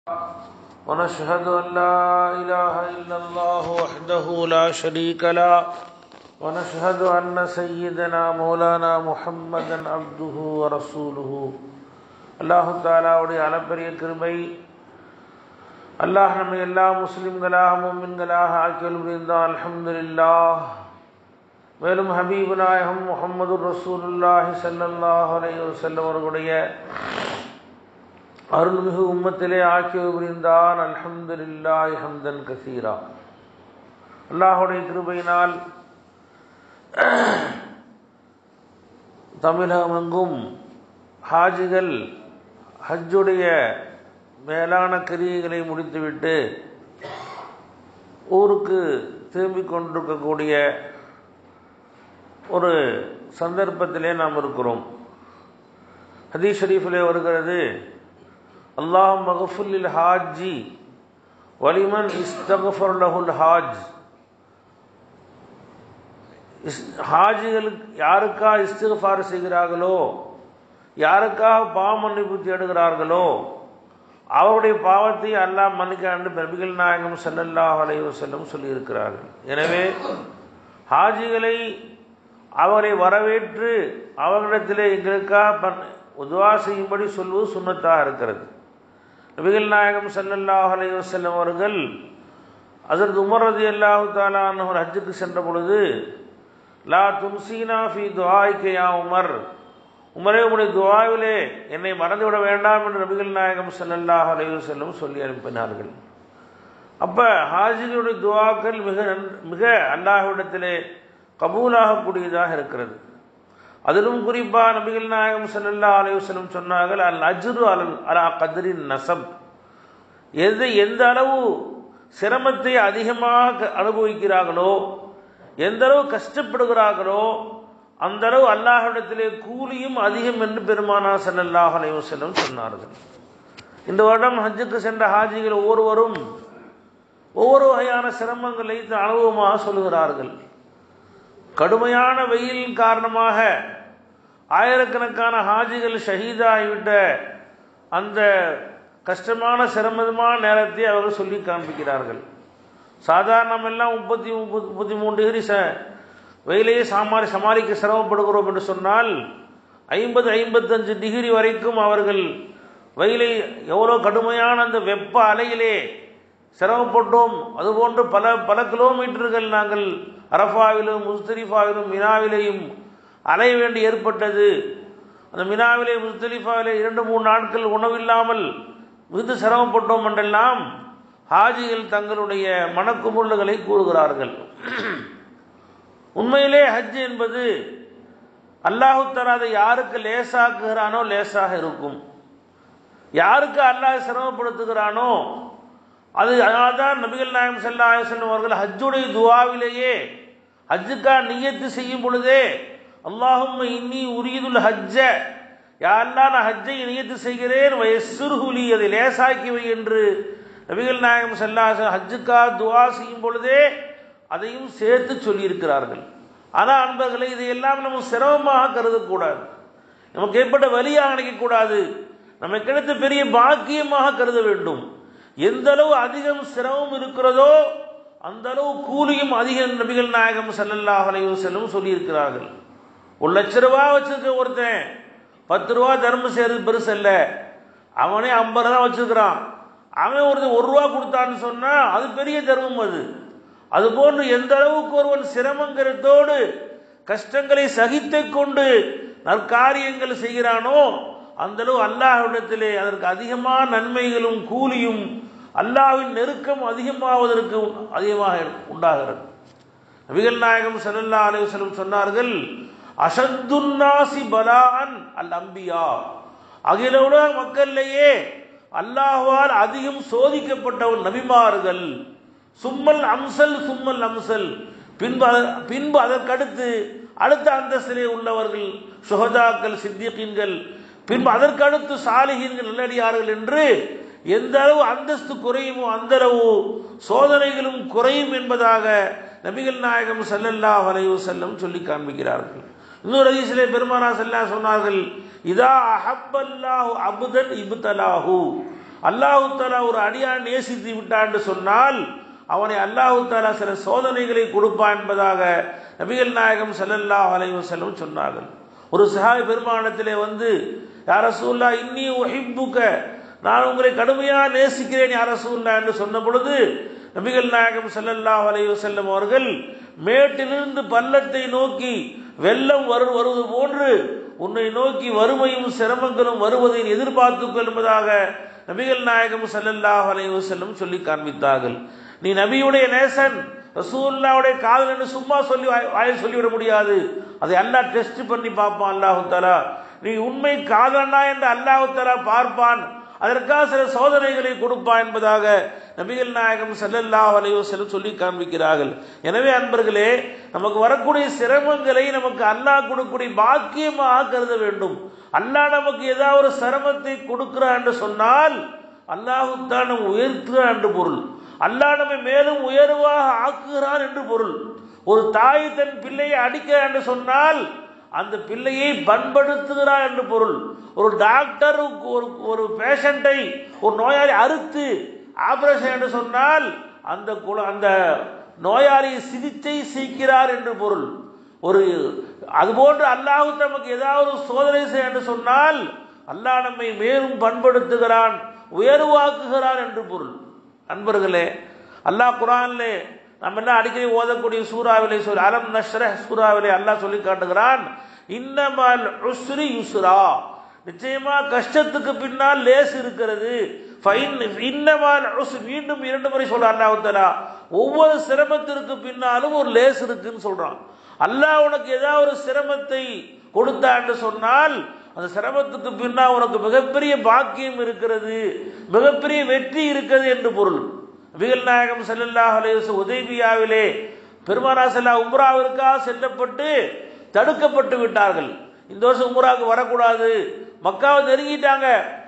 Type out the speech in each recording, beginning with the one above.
ونشهد أن لا إله إلا الله وحده لا شريك له ونشهد أن سيدنا مولانا محمدا عبده ورسوله அல்லாஹு தாலாவுடைய அளப்பரிய கிருபை அல்லாஹ் நம்மை எல்லா முஸ்லிம்களாக மும்மின்களாக ஆக்கியல் புரிந்தான் அல்ஹம்துலில்லாஹ் மேலும் ஹபீபு நாயகம் முகமது ரசூலுல்லாஹி ஸல்லல்லாஹு அலைஹி வஸல்லம் அவர்களுடைய அருள்மிகு உம்மத்திலே ஆக்கிய புரிந்தான் அல்ஹம்துலில்லாஹி ஹம்தன் கசீரா அல்லாஹுடைய கிருபையினால் தமிழகமெங்கும் ஹாஜிகள் ஹஜ்ஜுடைய மேலான கிரியைகளை முடித்துவிட்டு ஊருக்கு திரும்பிக் கொண்டிருக்கக்கூடிய ஒரு சந்தர்ப்பத்திலே நாம் இருக்கிறோம் ஹதீஸ் ஷரீஃபிலே வருகிறது அல்லாஹ் மகஃபுல்லில் ஹாஜி வலிமன் இஸ்தகஃபர் லஹுல் ஹாஜ் ஹாஜிகளுக்கு யாருக்கா இஸ்திஃபார் செய்கிறார்களோ யாருக்காக பாவ மன்னிப்பு தேடுகிறார்களோ அவருடைய பாவத்தை அல்லாஹ் மன்னிக்காண்டு நபிகள் நாயகம் சல்லல்லாஹ் அலைஹி செல்லும் சொல்லியிருக்கிறார்கள் எனவே ஹாஜிகளை அவரை வரவேற்று அவர்களிடத்திலே எங்களுக்காக உதுவா செய்யும்படி சொல்வது சுண்ணத்தாக இருக்கிறது நபிகள் நாயகம் சல்லல்லாஹ் அலைஹி வஸல்லம் அவர்கள் அதற்கு உமர் ரதி அல்லாஹு தாலான் ஒரு ஹஜ்ஜுக்கு சென்ற பொழுது லா தும்சீனா ஃபி துவாய்க்கையா உமர் உமரே உடைய துவாவிலே என்னை மறந்துவிட வேண்டாம் என்று நபிகள் நாயகம் சல்லல்லாஹ் அலைஹி வஸல்லம் சொல்லி அனுப்பினார்கள் அப்போ ஹாஜிகளுடைய துவாக்கள் மிக மிக அல்லாஹ்விடத்திலே கபூலாகக்கூடியதாக இருக்கிறது அதிலும் குறிப்பாக நபிகள் நாயகம் சல்லல்லா அலைவசலம் சொன்னார்கள் அல் அஜ்ரு அல் அலா கதிரின் நசப் எது எந்த அளவு சிரமத்தை அதிகமாக அனுபவிக்கிறார்களோ எந்த அளவு கஷ்டப்படுகிறார்களோ அந்த அளவு அல்லாஹிடத்திலே கூலியும் அதிகம் என்று பெருமானா சல்லல்லாஹ் அலைவசல்லம் சொன்னார்கள் இந்த வருடம் ஹஜ்ஜுக்கு சென்ற ஹாஜிகள் ஒவ்வொருவரும் ஒவ்வொரு வகையான சிரமங்களை அனுபவமாக சொல்கிறார்கள் கடுமையான வெயில் காரணமாக ஆயிரக்கணக்கான ஹாஜிகள் ஷஹீதாகிவிட்ட அந்த கஷ்டமான சிரமமான நேரத்தை அவர்கள் சொல்லி காண்பிக்கிறார்கள் சாதாரணம் எல்லாம் முப்பத்தி முப்பத்தி முப்பத்தி மூணு டிகிரி ச வெயிலையே சாமாரி சமாளிக்க சிரமப்படுகிறோம் என்று சொன்னால் ஐம்பது ஐம்பத்தஞ்சு டிகிரி வரைக்கும் அவர்கள் வெயிலை எவ்வளோ கடுமையான அந்த வெப்ப அலையிலே சிரமப்பட்டோம் அதுபோன்று பல பல கிலோமீட்டர்கள் நாங்கள் அரஃபாவிலும் முஸ்தலிஃபாவிலும் மினாவிலேயும் அலைய வேண்டி ஏற்பட்டது அந்த மினாவிலே முஸ்தலிஃபாவிலே இரண்டு மூணு நாட்கள் உணவில்லாமல் மிகுந்து சிரமப்பட்டோம் என்றெல்லாம் ஹாஜிகள் தங்களுடைய மனக்குமுள்ளுகளை கூறுகிறார்கள் உண்மையிலே ஹஜ் என்பது அல்லாஹு தராத யாருக்கு லேசாக்குகிறானோ லேசாக இருக்கும் யாருக்கு அல்லாஹ் சிரமப்படுத்துகிறானோ அது அதனால்தான் நபிகள் நாயம் செல்லா செல்லும் அவர்கள் ஹஜ்ஜுடைய துவாவிலேயே ஹஜ்ஜுக்கா நியத்து செய்யும் பொழுதே அல்லாஹும் இன்னி உரியதுல் ஹஜ்ஜ யாரெல்லாம் நான் ஹஜ்ஜை நியத்து செய்கிறேன் வயசுருகுலி அதை லேசாக்கிவை என்று நபிகள் நாயகம் செல்லா ஹஜ்ஜுக்கா துவா செய்யும் பொழுதே அதையும் சேர்த்து சொல்லியிருக்கிறார்கள் ஆனால் அன்பர்களை இதையெல்லாம் நம்ம சிரமமாக கருதக்கூடாது நமக்கு ஏற்பட்ட வழியாக நினைக்கக்கூடாது நமக்கு கிடைத்த பெரிய பாக்கியமாக கருத வேண்டும் எந்த அளவு அதிகம் சிரமம் இருக்கிறதோ அந்த அளவு கூலியும் அதிக நபிகள் நாயகம் சல்லல்லாஹ் அலைஹி செல்லும் சொல்லியிருக்கிறார்கள் ஒரு லட்ச ரூபா வச்சிருக்க ஒருத்தன் பத்து ரூபா தர்மம் செய்யறது பெருசு அல்ல அவனே ஐம்பது ரூபா வச்சிருக்கிறான் அவன் ஒருத்தன் ஒரு ரூபா கொடுத்தான்னு சொன்னா அது பெரிய தர்மம் அது அது போன்று எந்த அளவுக்கு ஒருவன் சிரமங்கிறதோடு கஷ்டங்களை சகித்து கொண்டு நற்காரியங்கள் செய்கிறானோ அந்த அளவு அல்லாஹ்விடத்திலே அதற்கு அதிகமான நன்மைகளும் கூலியும் அல்லாவின் நெருக்கம் அதிகமாவதற்கு அதிகமாக உண்டாகிறது நபிகள் நாயகம் சல்லல்லா அலுவலம் சொன்னார்கள் அசத்துன்னாசி பலான் அல் அம்பியா அகில உலக மக்களிலேயே அல்லாஹ்வால் அதிகம் சோதிக்கப்பட்டவன் நபிமார்கள் சும்மல் அம்சல் சும்மல் அம்சல் பின்பு பின்பு அதற்கடுத்து அடுத்த அந்தஸ்திலே உள்ளவர்கள் சுகதாக்கள் சித்தியக்கீன்கள் பின்பு அதற்கடுத்து சாலிகீன்கள் நல்லடியார்கள் என்று எந்த அளவு அந்தஸ்து குறையுமோ அந்த அளவு சோதனைகளும் குறையும் என்பதாக நபிகள் நாயகம் ஸல்லல்லாஹு அலைஹி வஸல்லம் சொல்லி காண்பிக்கிறார்கள் இன்னொரு ஹதீஸிலே பெருமானா ஸல்லல்லாஹு சொன்னார்கள் இதா அஹப்பல்லாஹு அப்தன் இப்தலாஹு அல்லாஹு தாலா ஒரு அடியான் நேசித்து விட்டான்னு சொன்னால் அவனை அல்லாஹு தாலா சில சோதனைகளை கொடுப்பான் என்பதாக நபிகள் நாயகம் ஸல்லல்லாஹு அலைஹி வஸல்லம் சொன்னார்கள் ஒரு சஹாபி பெருமானத்திலே வந்து யார சூல்லா இன்னி உஹிப்புக்க நான் உங்களை கடுமையாக நேசிக்கிறேன் யார சூல்லா என்று சொன்ன பொழுது நபிகள் நாயகம் ஸல்லல்லாஹு அலைஹி வஸல்லம் அவர்கள் மேட்டிலிருந்து பள்ளத்தை நோக்கி வெள்ளம் வரு வருவது போன்று உன்னை நோக்கி வறுமையும் சிரமங்களும் வருவதை எதிர்பார்த்துக் என்பதாக நபிகள் நாயகம் ஸல்லல்லாஹு அலைஹி வஸல்லம் சொல்லி காண்பித்தார்கள் நீ நபியுடைய நேசன் ரசூல்லாவுடைய காதல் என்று சும்மா சொல்லி வாய்- வாயில் சொல்லிவிட முடியாது அதை அல்லாஹ் டெஸ்ட் பண்ணி பார்ப்பான் அல்லாஹு தஆலா நீ உண்மை காதலனா என்று அல்லாஹு தஆலா பார்ப்பான் அதற்காக சில சோதனைகளை கொடுப்பான் என்பதாக நபிகள் நாயகம் ஸல்லல்லாஹு அலைஹி வஸல்லம் சொல்லி காண்பிக்கிறார்கள் எனவே அன்பர்களே நமக்கு வரக்கூடிய சிரமங்களை நமக்கு அல்லாஹ் கொடுக்கக்கூடிய பாக்கியமாக கருத வேண்டும் அல்லாஹ் நமக்கு ஏதாவது ஒரு சிரமத்தை கொடுக்கிறான் என்று சொன்னால் அல்லாஹு தான் நம்ம உயர்த்துகிறான் என்று பொருள் அல்லாஹ் நம்மை மேலும் உயர்வாக ஆக்குகிறான் என்று பொருள் ஒரு தாய் தன் பிள்ளையை அடிக்கிறான் என்று சொன்னால் அந்த பிள்ளையை பண்படுத்துகிறார் என்று பொருள் ஒரு டாக்டர் ஒரு ஒரு பேஷண்ட்டை ஒரு நோயாளி அறுத்து ஆபரேஷன் என்று சொன்னால் அந்த குல அந்த நோயாளி சிகிச்சை செய்கிறார் என்று பொருள் ஒரு அதுபோன்று அல்லாஹ் நமக்கு ஏதாவது ஒரு சோதனை செய்ய என்று சொன்னால் அல்லாஹ் நம்மை மேலும் பண்படுத்துகிறான் உயர்வாக்குகிறான் என்று பொருள் அன்பர்களே அல்லாஹ் குரான்லே நம்ம என்ன அடிக்கடி ஓதக்கூடிய சூறாவிலே சொல்லி அலம் நஷ்ர சூறாவிலே அல்லாஹ் சொல்லி காட்டுகிறான் இன்னமல் உஸ்ரி யுஸ்ரா நிச்சயமா கஷ்டத்துக்கு பின்னால் லேஸ் இருக்கிறது ஃபைன் இன்னமால் உஸ்ர் மீண்டும் இரண்டு முறை சொல்ற அல்லாஹ் தஆலா ஒவ்வொரு சிரமத்திற்கு பின்னாலும் ஒரு லேஸ் இருக்குன்னு சொல்றான் அல்லாஹ் உனக்கு ஏதாவது ஒரு சிரமத்தை கொடுத்தான்னு சொன்னால் அந்த சிரமத்துக்கு பின்னால் உனக்கு மிகப்பெரிய பாக்கியம் இருக்கிறது மிகப்பெரிய வெற்றி இருக்கிறது என்று பொருள் நபிகள் நாயகம் ஸல்லல்லாஹு அலைஹி வஸல்லம் உதைபியாவிலே பெருமானா செல்லா உம்ராவிற்காக செல்லப்பட்டு தடுக்கப்பட்டு விட்டார்கள் இந்த வருஷம் உம்ராவுக்கு வரக்கூடாது மக்காவை நெருங்கிட்டாங்க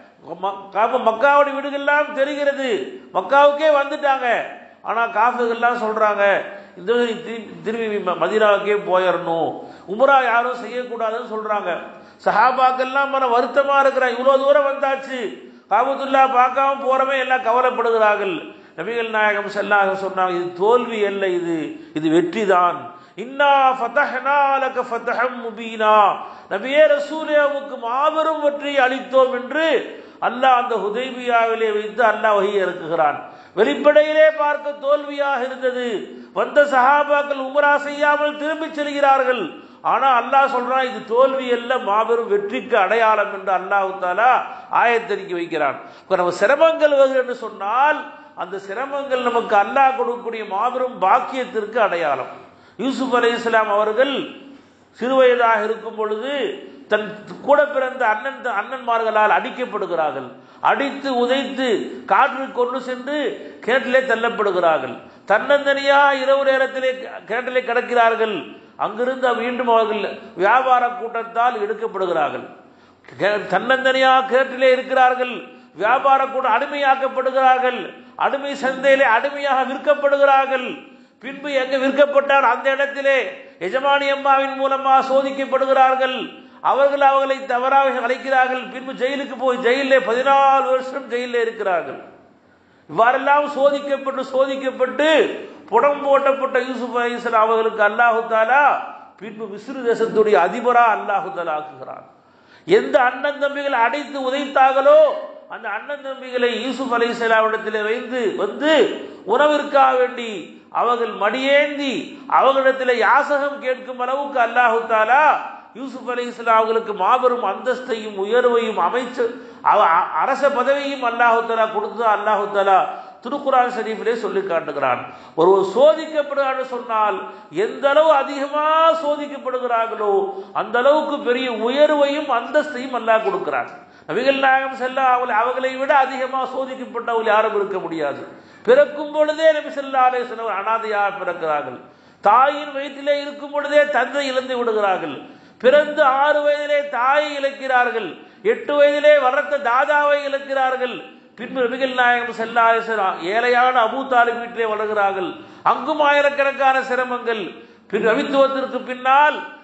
ம- காப- மக்காவுடைய வீடுகள்லாம் தெரிகிறது மக்காவுக்கே வந்துட்டாங்க ஆனா காஃபுகள்லாம் சொல்றாங்க இந்த வருஷம் நீ திரும்பி திரும்பி ம- மதீனாவுக்கே போயிடணும் உம்ரா யாரும் செய்யக்கூடாதுன்னு சொல்றாங்க சஹாபாக்கெல்லாம் மன வருத்தமா இருக்கிறாங்க இவ்வளவு தூரம் வந்தாச்சு காபத்துல்லா பார்க்காம போறவே எல்லாம் கவலைப்படுகிறார்கள் நபிகள் நாயகம் செல்லாக சொன்னாங்க இது தோல்வி அல்ல இது இது வெற்றி தான் இன்னா ஃபதஹ்னா லக ஃபதஹம் முபீனா நபியே ரசூலியாவுக்கு மாபெரும் வெற்றி அளித்தோம் என்று அல்லாஹ் அந்த ஹுதைபியாவிலே வைத்து அல்லாஹ் வகை இறக்குகிறான் வெளிப்படையிலே பார்க்க தோல்வியாக இருந்தது வந்த சஹாபாக்கள் உமரா செய்யாமல் திரும்பிச் செல்கிறார்கள் ஆனா அல்லாஹ் சொல்றான் இது தோல்வி அல்ல மாபெரும் வெற்றிக்கு அடையாளம் என்று அல்லாஹ் தாலா ஆயத்தறிக்கை வைக்கிறான் இப்ப நம்ம சிரமங்கள் வருது என்று சொன்னால் அந்த சிரமங்கள் நமக்கு அல்லாஹ் கொடுக்கக்கூடிய மாபெரும் பாக்கியத்திற்கு அடையாளம் யூசுப் அலை இஸ்லாம் அவர்கள் சிறுவயதாக இருக்கும் பொழுது தன் கூட பிறந்த அண்ணன் அண்ணன்மார்களால் அடிக்கப்படுகிறார்கள் அடித்து உதைத்து காற்று கொண்டு சென்று கேட்டிலே தள்ளப்படுகிறார்கள் தன்னந்தனியா இரவு நேரத்திலே கேட்டிலே கிடக்கிறார்கள் அங்கிருந்து மீண்டும் அவர்கள் வியாபார கூட்டத்தால் எடுக்கப்படுகிறார்கள் கே- தன்னந்தனியாக கேட்டிலே இருக்கிறார்கள் வியாபார கூட அடிமையாக்கப்படுகிறார்கள் அடிமை சந்தையிலே அடிமையாக விற்கப்படுகிறார்கள் பின்பு எங்க விற்கப்பட்டார் அந்த இடத்திலே எஜமானி அம்மாவின் மூலமா சோதிக்கப்படுகிறார்கள் அவர்கள் அவர்களை தவறாக அழைக்கிறார்கள் பின்பு ஜெயிலுக்கு போய் ஜெயிலே பதினாலு வருஷம் ஜெயிலே இருக்கிறார்கள் இவ்வாறெல்லாம் சோதிக்கப்பட்டு சோதிக்கப்பட்டு புடம் போட்டப்பட்ட யூசுப் அலைஹிஸ்ஸலாம் அவர்களுக்கு அல்லாஹு தாலா பின்பு மிஸ்ரு தேசத்துடைய அதிபரா அல்லாஹு தாலா ஆக்குகிறான் எந்த அண்ணன் தம்பிகளை அடைத்து உதைத்தார்களோ அந்த அண்ணன் தம்பிகளை யூசுப் அலைஹிஸ்ஸலாமிடத்திலே வைத்து வந்து உணவிற்காக வேண்டி அவர்கள் மடியேந்தி அவர்களிடத்தில் யாசகம் கேட்கும் அளவுக்கு அல்லாஹு தாலா யூசுப் அலைஹிஸ்ஸலாம் அவர்களுக்கு மாபெரும் அந்தஸ்தையும் உயர்வையும் அமைச்சு அவ- அ- அரச பதவியும் அல்லாஹு தாலா கொடுத்து அல்லாஹு தாலா திருக்குரான் ஷரீஃபிலே சொல்லி காட்டுகிறான் ஒருவர் சோதிக்கப்படுகிறான்னு சொன்னால் எந்த அளவு அதிகமாக சோதிக்கப்படுகிறார்களோ அந்த அளவுக்கு பெரிய உயர்வையும் அந்தஸ்தையும் அல்லாஹ் கொடுக்கிறான் நபிகள் நாயகம் செல்ல அவளை அவர்களை விட அதிகமாக சோதிக்கப்பட்டவர்கள் யாரும் இருக்க முடியாது பிறக்கும் பொழுதே நபி ஸல்லல்லாஹு அலைஹி வஸல்லம் அனாதையாக பிறக்கிறார்கள் தாயின் வயிற்றிலே இருக்கும் பொழுதே தந்தை இழந்து விடுகிறார்கள் பிறந்து ஆறு வயதிலே தாயை இழக்கிறார்கள் எட்டு வயதிலே வளர்த்த தாதாவை இழக்கிறார்கள் பின்பு நபிகள் நாயகம் செல்லாசரம் ஏழையான அபூ தாலிப் வீட்டிலே வளர்கிறார்கள் அங்கும் ஆயிரக்கணக்கான சிரமங்கள் பின் ரவித்துவத்திற்கு பின்னால்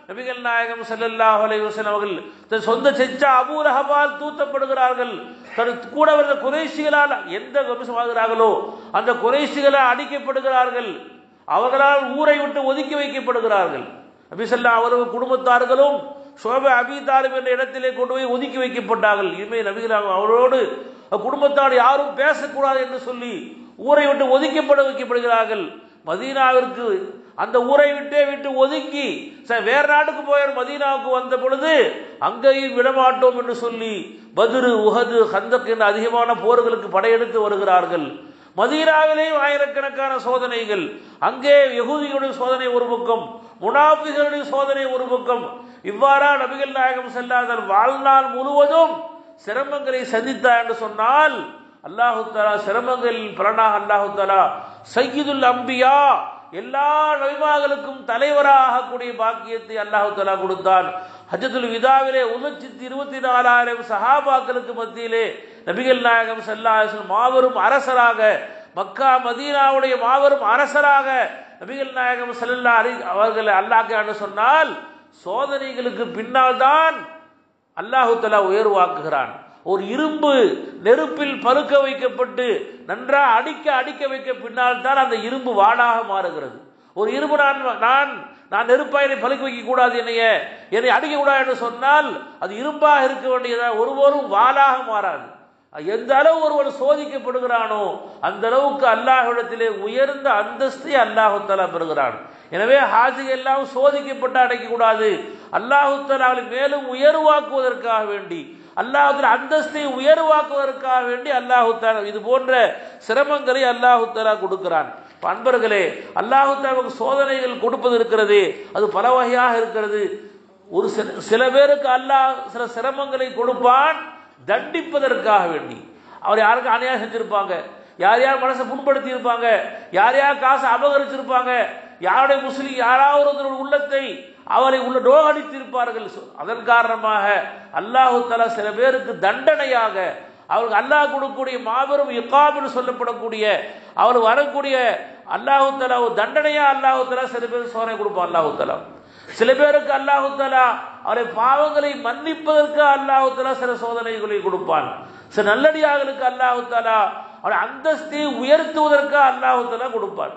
நபிகள் நாயகம் ஸல்லல்லாஹு அலைஹி வஸல்லம் அவர்கள் தன் சொந்த செஞ்சா அபூ லஹபால் தூத்தப்படுகிறார்கள் தன் கூட வந்த குறைஷிகளால் எந்த வம்சமாகிறார்களோ அந்த குறைஷிகளால் அடிக்கப்படுகிறார்கள் அவர்களால் ஊரை விட்டு ஒதுக்கி வைக்கப்படுகிறார்கள் நபிசல்லா அவர்கள் குடும்பத்தார்களும் சோப அபி தாலிப் என்ற இடத்திலே கொண்டு போய் ஒதுக்கி வைக்கப்பட்டார்கள் இனிமேல் நபிகள் அவரோடு குடும்பத்தார் யாரும் பேசக்கூடாது என்று சொல்லி ஊரை விட்டு ஒதுக்கப்பட வைக்கப்படுகிறார்கள் மதீனாவிற்கு அந்த ஊரை விட்டே விட்டு ஒதுக்கி ச- வேற நாட்டுக்கு போய் மதீனாவுக்கு வந்த பொழுது அங்கேயும் விடமாட்டோம் என்று சொல்லி பத்ரு உஹது ஹந்தக் என்ற அதிகமான போர்களுக்கு படையெடுத்து வருகிறார்கள் மதீனாவிலேயும் ஆயிரக்கணக்கான சோதனைகள் அங்கே யகூதிகளுடைய சோதனை ஒரு பக்கம் முனாபிகளுடைய சோதனை ஒரு பக்கம் இவ்வாறா நபிகள் நாயகம் செல்லாதல் வாழ்நாள் முழுவதும் சிரமங்களை சந்தித்தார் என்று சொன்னால் அல்லாஹு தாலா சிரமங்களின் பலனாக அல்லாஹு தாலா சையீதுல் அம்பியா எல்லா நபிமார்களுக்கும் தலைவராக கூடிய பாக்கியத்தை அல்லாஹு தாலா கொடுத்தான் ஹஜ்ஜத்துல் விதாவிலே ஒரு லட்சத்தி இருபத்தி நாலாயிரம் சஹாபாக்களுக்கு மத்தியிலே நபிகள் நாயகம் ஸல்லல்லாஹு மாபெரும் அரசராக மக்கா மதீனாவுடைய மாபெரும் அரசராக நபிகள் நாயகம் ஸல்லல்லாஹு அலைஹி அவர்களை அல்லாஹ் சொன்னால் சோதனைகளுக்கு பின்னால் தான் அல்லாஹு தலா உயர்வாக்குகிறான் ஒரு இரும்பு நெருப்பில் பழுக்க வைக்கப்பட்டு நன்றாக அடிக்க அடிக்க வைக்க பின்னால் தான் அந்த இரும்பு வாளாக மாறுகிறது ஒரு இரும்பு நான் நான் நான் நெருப்பாயினை பழுக்க வைக்க கூடாது என்னைய என்னை அடிக்க கூடாது என்று சொன்னால் அது இரும்பாக இருக்க வேண்டியதா ஒருவரும் வாளாக மாறாது எந்த அளவு ஒருவன் சோதிக்கப்படுகிறானோ அந்த அளவுக்கு அல்லாஹ்விடத்திலே உயர்ந்த அந்தஸ்தை அல்லாஹு தலா பெறுகிறான் எனவே ஹாஜி எல்லாம் சோதிக்கப்பட்டு அடைக்கக்கூடாது அல்லாஹு தலாவை மேலும் உயர்வாக்குவதற்காக வேண்டி அல்லாஹுல அந்தஸ்தை உயர்வாக்குவதற்காக வேண்டி அல்லாஹு தாலா இது போன்ற சிரமங்களை அல்லாஹு தாலா கொடுக்கிறான் இப்ப அன்பர்களே அல்லாஹு தாலாவுக்கு சோதனைகள் கொடுப்பது இருக்கிறது அது பல வகையாக இருக்கிறது ஒரு சில சில பேருக்கு அல்லாஹ் சில சிரமங்களை கொடுப்பான் தண்டிப்பதற்காக வேண்டி அவர் யாருக்கு அநியாயம் செஞ்சிருப்பாங்க யார் யார் மனசை புண்படுத்தி இருப்பாங்க யார் யார் காசை அபகரிச்சிருப்பாங்க யாருடைய முஸ்லிம் யாராவது ஒருத்தருடைய உள்ளத்தை அவரை உள்ள நோகடித்திருப்பார்கள் அதன் காரணமாக அல்லாஹு தலா சில பேருக்கு தண்டனையாக அவருக்கு அல்லாஹ் கொடுக்கக்கூடிய மாபெரும் இக்காபில் சொல்லப்படக்கூடிய அவர் வரக்கூடிய அல்லாஹு தலா ஒரு தண்டனையா அல்லாஹு தலா சில பேருக்கு சோதனை கொடுப்பான் அல்லாஹு தலா சில பேருக்கு அல்லாஹு தலா அவரை பாவங்களை மன்னிப்பதற்கு அல்லாஹு தலா சில சோதனைகளை கொடுப்பான் சில நல்லடியார்களுக்கு அல்லாஹு தலா அவரை அந்தஸ்தை உயர்த்துவதற்கு அல்லாஹு தலா கொடுப்பான்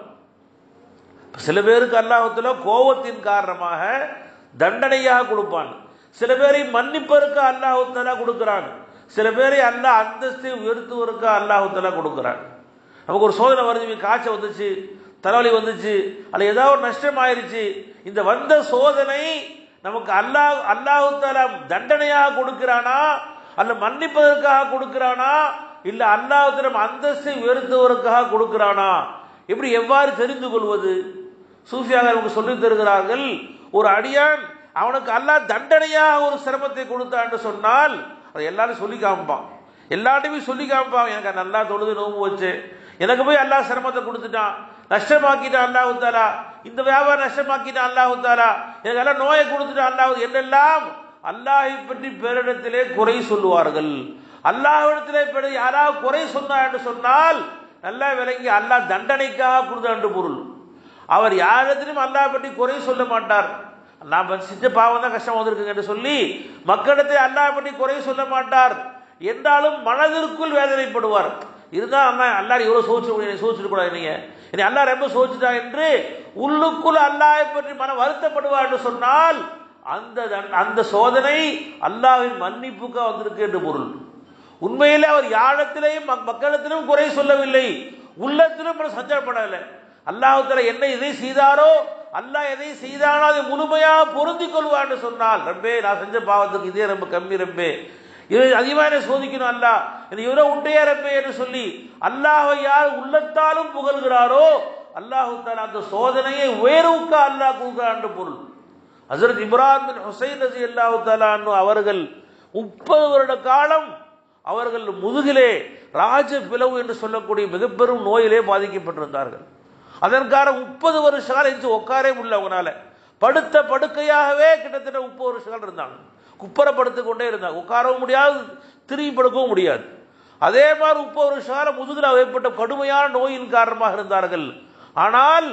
சில பேருக்கு அல்லாஹத்துல கோபத்தின் காரணமாக தண்டனையாக கொடுப்பான் சில பேரை மன்னிப்பதற்கு அல்லாஹுத்தலா கொடுக்கிறான் சில பேரை அல்லாஹ் அந்தஸ்தை உயர்த்துவதற்கு அல்லாஹுத்தலா கொடுக்கிறான் நமக்கு ஒரு சோதனை வருது காய்ச்சல் வந்துச்சு தலைவலி வந்துச்சு அல்ல ஏதாவது ஒரு நஷ்டம் ஆயிருச்சு இந்த வந்த சோதனை நமக்கு அல்லாஹ் அல்லாஹுத்தாலா தண்டனையாக கொடுக்கிறானா அல்ல மன்னிப்பதற்காக கொடுக்கிறானா இல்ல அல்லாஹுத்தலம் அந்தஸ்தை உயர்த்துவதற்காக கொடுக்கிறானா எப்படி எவ்வாறு தெரிந்து கொள்வது சூஃபியாக நமக்கு சொல்லித் தருகிறார்கள் ஒரு அடியான் அவனுக்கு அல்லாஹ் தண்டனையாக ஒரு சிரமத்தை கொடுத்தான்னு சொன்னால் அதை எல்லாரும் சொல்லி காமிப்பான் எல்லாட்டையுமே சொல்லி காமிப்பான் எனக்கு நல்லா தொழுது நோம்பு வச்சு எனக்கு போய் அல்லாஹ் சிரமத்தை கொடுத்துட்டான் நஷ்டமாக்கிட்டான் அல்லாஹு தாலா இந்த வியாபாரம் நஷ்டமாக்கிட்டான் அல்லாஹு தாலா எனக்கு எல்லாம் நோயை கொடுத்துட்டான் அல்லாஹ் என்னெல்லாம் அல்லாஹை பற்றி பேரிடத்திலே குறை சொல்லுவார்கள் அல்லாஹ்விடத்திலே பிற யாராவது குறை சொன்னா என்று சொன்னால் நல்லா விளங்கி அல்லாஹ் தண்டனைக்காக கொடுத்தான் என்று பொருள் அவர் யாரிடத்திலும் அல்லாஹ் பற்றி குறை சொல்ல மாட்டார் நான் செஞ்ச பாவம் தான் கஷ்டம் வந்திருக்குங்க என்று சொல்லி மக்களிடத்தை அல்லாஹ் பற்றி குறை சொல்ல மாட்டார் என்றாலும் மனதிற்குள் வேதனைப்படுவார் இருந்தால் அண்ணா அல்லாஹ் இவ்வளோ சோதிச்சு சோதிச்சிட்டு கூடாது நீங்க இனி அல்லாஹ் ரொம்ப சோதிச்சுட்டா என்று உள்ளுக்குள் அல்லாஹை பற்றி மனம் வருத்தப்படுவார் என்று சொன்னால் அந்த அந்த சோதனை அல்லாஹ்வின் மன்னிப்புக்காக வந்திருக்கு என்று பொருள் உண்மையிலே அவர் யாழத்திலேயும் மக்களிடத்திலும் குறை சொல்லவில்லை உள்ளத்திலும் சஞ்சலப்படவில்லை அல்லாஹுத்தல என்ன எதை செய்தாரோ அல்லாஹ் எதை செய்தானோ அதை முழுமையாக பொருந்தி கொள்வான்னு சொன்னால் ரப்பே நான் செஞ்ச பாவத்துக்கு இதே ரொம்ப கம்மி ரப்பே இது அதிகமாக என்ன சோதிக்கணும் அல்லாஹ் இது இவரோ உண்டையா ரப்பே என்று சொல்லி அல்லாஹை யார் உள்ளத்தாலும் புகழ்கிறாரோ அல்லாஹு தாலா அந்த சோதனையை உயர்வுக்கு அல்லாஹ் கொடுக்கிறான் பொருள் ஹசரத் இப்ராஹிம் பின் ஹுசைன் ரசி அல்லாஹு தாலான்னு அவர்கள் முப்பது வருட காலம் அவர்கள் முதுகிலே ராஜ பிளவு என்று சொல்லக்கூடிய மிகப்பெரும் நோயிலே பாதிக்கப்பட்டிருந்தார்கள் அதற்காக முப்பது வருஷ காலம் இருந்துச்சு உட்காரே முடியல அவங்களால படுத்த படுக்கையாகவே கிட்டத்தட்ட முப்பது வருஷ காலம் இருந்தாங்க குப்பரப்படுத்து கொண்டே இருந்தாங்க உட்காரவும் முடியாது திரும்பி படுக்கவும் முடியாது அதே மாதிரி முப்பது வருஷ காலம் முதுகில் ஏற்பட்ட கடுமையான நோயின் காரணமாக இருந்தார்கள் ஆனால்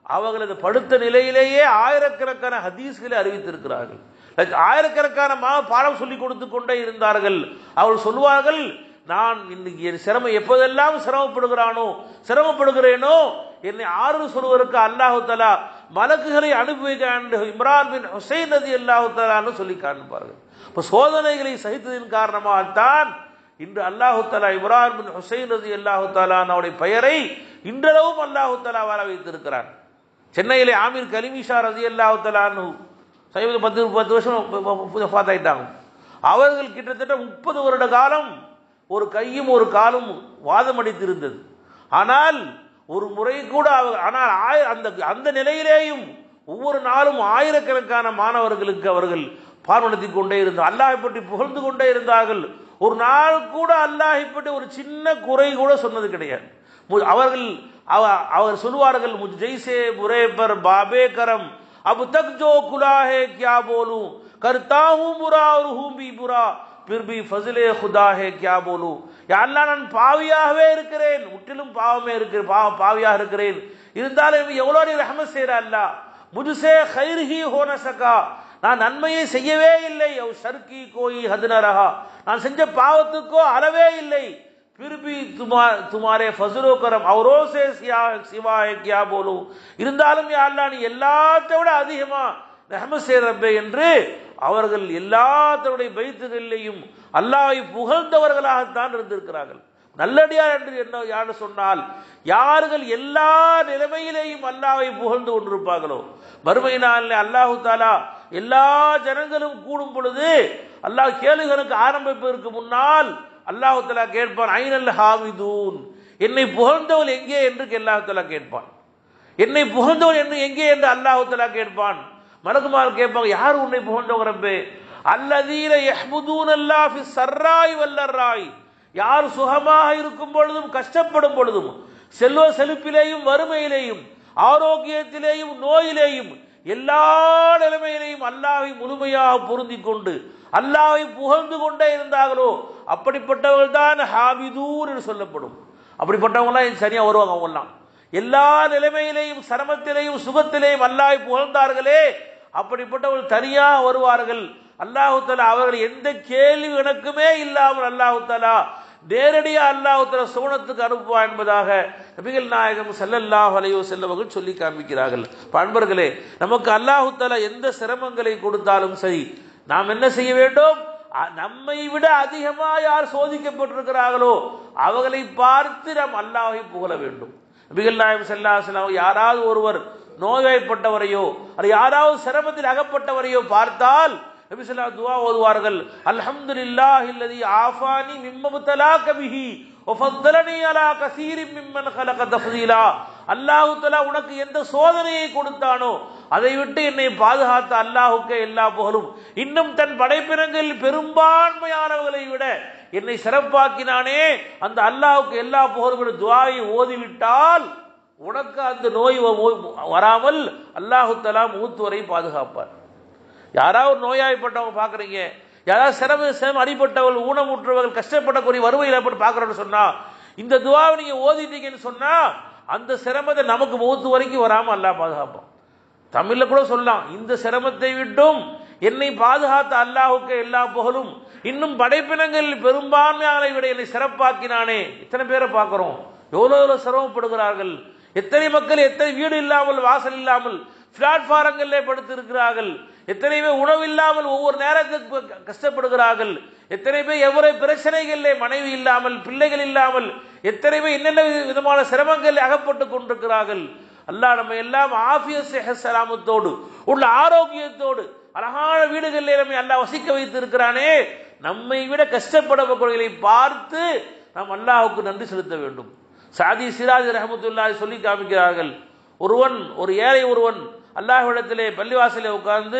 அவர்களது படுத்த நிலையிலேயே ஆயிரக்கணக்கான ஹதீஸ்களை அறிவித்திருக்கிறார்கள் ஆயிரக்கணக்கான மா பாடம் சொல்லிக் கொடுத்து கொண்டே இருந்தார்கள் அவர்கள் சொல்வார்கள் நான் இன்னைக்கு என் சிரமம் எப்போதெல்லாம் சிரமப்படுகிறானோ சிரமப்படுகிறேனோ என்னை ஆறுதல் சொல்வதற்கு அல்லாஹு தலா மலக்குகளை அனுப்பி வைக்க இம்ரான் பின் ஹுசைன் நதி அல்லாஹு தலான்னு சொல்லி காண்பார்கள் இப்போ சோதனைகளை சகித்ததின் காரணமாகத்தான் இன்று அல்லாஹு தலா இம்ரான் பின் ஹுசைன் ரதி அல்லாஹு தாலான் அவருடைய பெயரை இன்றளவும் அல்லாஹு தலா வர வைத்திருக்கிறார் சென்னையிலே ஆமீர் கலிமிஷா ரதி அல்லாஹு தலான்னு சமீப பத்து பத்து வருஷம் பார்த்தாயிட்டாங்க அவர்கள் கிட்டத்தட்ட முப்பது வருட காலம் ஒரு கையும் ஒரு காலும் வாதம் அடித்திருந்தது ஆனால் ஒரு முறை கூட ஆனால் அந்த அந்த நிலையிலேயும் ஒவ்வொரு நாளும் ஆயிரக்கணக்கான மாணவர்களுக்கு அவர்கள் பார்வனத்தி கொண்டே இருந்தார் அல்லாஹை பற்றி புகழ்ந்து கொண்டே இருந்தார்கள் ஒரு நாள் கூட அல்லாஹை பற்றி ஒரு சின்ன குறை கூட சொன்னது கிடையாது அவர்கள் அவர் சொல்லுவார்கள் முஜ் ஜெய்சே புரே பர் பாபே கரம் அபு தக் ஜோ குலாஹே கியா போலும் கர்த்தா ஹூம் புரா ஒரு ஹூம் பி புரா பிர்பி ஃபசிலே ஹுதா ஹே கியா போலு யாரெல்லாம் நான் பாவியாகவே இருக்கிறேன் முற்றிலும் பாவமே இருக்கிறேன் பாவ பாவியாக இருக்கிறேன் இருந்தாலும் எவ்வளோ நீ ரஹமத் செய்யற அல்ல முதுசே ஹைர்ஹி ஹோன சகா நான் நன்மையை செய்யவே இல்லை அவ் ஷர்கி கோயி ஹதுனரஹா நான் செஞ்ச பாவத்துக்கோ அளவே இல்லை பிர்பி துமா துமாரே ஃபசுரோ கரம் அவரோ சே சியா சிவா கியா போலும் இருந்தாலும் யா அல்லா நீ எல்லாத்தை விட அதிகமா ரஹமத் செய்யறப்பே என்று அவர்கள் எல்லாத்தருடைய பைத்துகளிலேயும் அல்லாவை புகழ்ந்தவர்களாகத்தான் இருந்திருக்கிறார்கள் நல்லடியார் என்று என்ன யார் சொன்னால் யார்கள் எல்லா நிலைமையிலேயும் அல்லாவை புகழ்ந்து கொண்டிருப்பார்களோ மறுமை நாளில் அல்லாஹு தாலா எல்லா ஜனங்களும் கூடும் பொழுது அல்லாஹ் கேளுகளுக்கு ஆரம்பிப்பதற்கு முன்னால் அல்லாஹு தாலா கேட்பான் ஐநல் ஹாமிதூன் என்னை புகழ்ந்தவள் எங்கே என்று அல்லாஹு தாலா கேட்பான் என்னை புகழ்ந்தவள் என்று எங்கே என்று அல்லாஹு தாலா கேட்பான் மலகுமார் கேட்பாங்க யார் உன்னை புகழ்ந்தவங்க ரப்பே அல்லதீன யஹ்முதூன் அல்லாஹ் ஃபி சர்ராய் வல்லர்ராய் யார் சுகமாக இருக்கும் பொழுதும் கஷ்டப்படும் பொழுதும் செல்வ செழிப்பிலேயும் வறுமையிலேயும் ஆரோக்கியத்திலேயும் நோயிலேயும் எல்லா நிலைமையிலையும் அல்லாவை முழுமையாக பொருந்தி கொண்டு அல்லாவை புகழ்ந்து கொண்டே இருந்தார்களோ அப்படிப்பட்டவர்கள் தான் ஹாபிதூர் என்று சொல்லப்படும் அப்படிப்பட்டவங்களாம் சரியா வருவாங்க அவங்கெல்லாம் எல்லா நிலைமையிலேயும் சிரமத்திலேயும் சுகத்திலேயும் அல்லாஹ் புகழ்ந்தார்களே அப்படிப்பட்டவர்கள் தனியாக வருவார்கள் அல்லாஹு தலா அவர்கள் எந்த கேள்வி எனக்குமே இல்லாமல் அல்லாஹு தலா நேரடியாக அல்லாஹு தலா சோனத்துக்கு அனுப்புவா என்பதாக நபிகள் நாயகம் செல்லல்லாஹ் அலையோ செல்லவர்கள் சொல்லி காண்பிக்கிறார்கள் அன்பர்களே நமக்கு அல்லாஹு தலா எந்த சிரமங்களை கொடுத்தாலும் சரி நாம் என்ன செய்ய வேண்டும் நம்மை விட அதிகமா யார் சோதிக்கப்பட்டிருக்கிறார்களோ அவர்களை பார்த்து நாம் அல்லாஹை புகழ வேண்டும் நபிகள் நாயம் செல்லாசலாம் யாராவது ஒருவர் நோய்வாய்ப்பட்டவரையோ அது யாராவது சிரமத்தில் அகப்பட்டவரையோ பார்த்தால் நபிசல்லா துவா ஓதுவார்கள் அல்ஹம்துலில்லாஹி அல்லதி ஆஃபானி மிம்மபுத்தலா கபிஹி ஒஃபத்தலனி அலா கசீரி மிம்மன் கலக தஃதீலா அல்லாஹு தலா உனக்கு எந்த சோதனையை கொடுத்தானோ அதை விட்டு என்னை பாதுகாத்த அல்லாஹுக்கே எல்லா புகழும் இன்னும் தன் படைப்பினங்களில் பெரும்பான்மையானவர்களை விட என்னை சிறப்பாக்கினானே அந்த அல்லாஹுக்கு எல்லா புகழும் துவாயை ஓதிவிட்டால் உனக்கு அந்த நோய் வராமல் அல்லாஹு தலா மூத்து வரை பாதுகாப்பார் யாராவது நோயாய்ப்பட்டவங்க பார்க்குறீங்க யாராவது சிரம சிரமம் அடிப்பட்டவர்கள் ஊனமுற்றவர்கள் கஷ்டப்படக்கூடிய வறுமையில் ஏற்பட்டு பார்க்குறோன்னு சொன்னா இந்த துவாவை நீங்க ஓதிட்டீங்கன்னு சொன்னா அந்த சிரமத்தை நமக்கு மூத்து வரைக்கும் வராமல் அல்லாஹ் பாதுகாப்பான் தமிழ்ல கூட சொல்லலாம் இந்த சிரமத்தை விட்டும் என்னை பாதுகாத்த அல்லாஹுக்கு எல்லா புகழும் இன்னும் படைப்பினங்களில் பெரும்பான்மையாளை விட என்னை சிறப்பாக்கினானே இத்தனை பேரை பார்க்கிறோம் எவ்வளவு எவ்வளவு சிரமப்படுகிறார்கள் எத்தனை மக்கள் எத்தனை வீடு இல்லாமல் வாசல் இல்லாமல் பிளாட்பாரங்களிலே படுத்திருக்கிறார்கள் எத்தனை பேர் உணவு இல்லாமல் ஒவ்வொரு நேரத்துக்கு கஷ்டப்படுகிறார்கள் எத்தனை பேர் எவ்வளவு பிரச்சனைகளிலே மனைவி இல்லாமல் பிள்ளைகள் இல்லாமல் எத்தனை பேர் என்னென்ன விதமான சிரமங்கள் அகப்பட்டு கொண்டிருக்கிறார்கள் அல்லாஹ் நம்ம எல்லாம் ஆபிய சலாமத்தோடு உள்ள ஆரோக்கியத்தோடு அழகான வீடுகளில் நம்மை அல்லாஹ் வசிக்க வைத்து இருக்கிறானே நம்மை விட கஷ்டப்படக்கூடியவர்களை பார்த்து நாம் அல்லாஹுக்கு நன்றி செலுத்த வேண்டும் சாதி சிராஜ் ரஹமத்துல்லா சொல்லி காமிக்கிறார்கள் ஒருவன் ஒரு ஏழை ஒருவன் அல்லாஹ்விடத்திலே பள்ளிவாசலே உட்கார்ந்து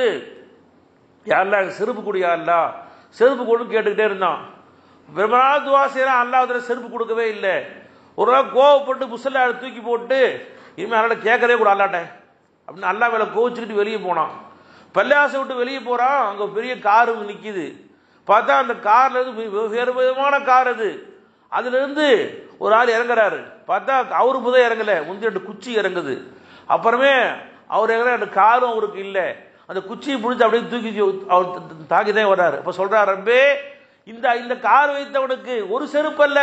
யாரெல்லாம் செருப்பு குடியா அல்லா செருப்பு கொடு கேட்டுக்கிட்டே இருந்தான் ரொம்ப நாள் துவா செய்யறான் அல்லாஹ் செருப்பு கொடுக்கவே இல்லை ஒரு நாள் கோவப்பட்டு முசல்ல தூக்கி போட்டு இனிமேல் அல்லாட்ட கேட்கவே கூட அல்லாட்டேன் அப்படின்னு அல்லா மேலே கோவிச்சுக்கிட்டு வெளியே போனான் பள்ளியாசை விட்டு வெளியே போகிறான் அங்கே பெரிய காரு நிற்கிது பார்த்தா அந்த கார்ல இருந்து வேறு விதமான கார் அது அதுலேருந்து ஒரு ஆள் இறங்குறாரு பார்த்தா அவரு புதை இறங்கல முந்தி ரெண்டு குச்சி இறங்குது அப்புறமே அவர் எங்க அந்த காலும் அவருக்கு இல்லை அந்த குச்சியை பிடிச்சி அப்படியே தூக்கி அவர் தாக்கி தான் வர்றாரு அப்ப சொல்றாரு ரப்பே இந்த இந்த கார் வைத்தவனுக்கு ஒரு செருப்பு அல்ல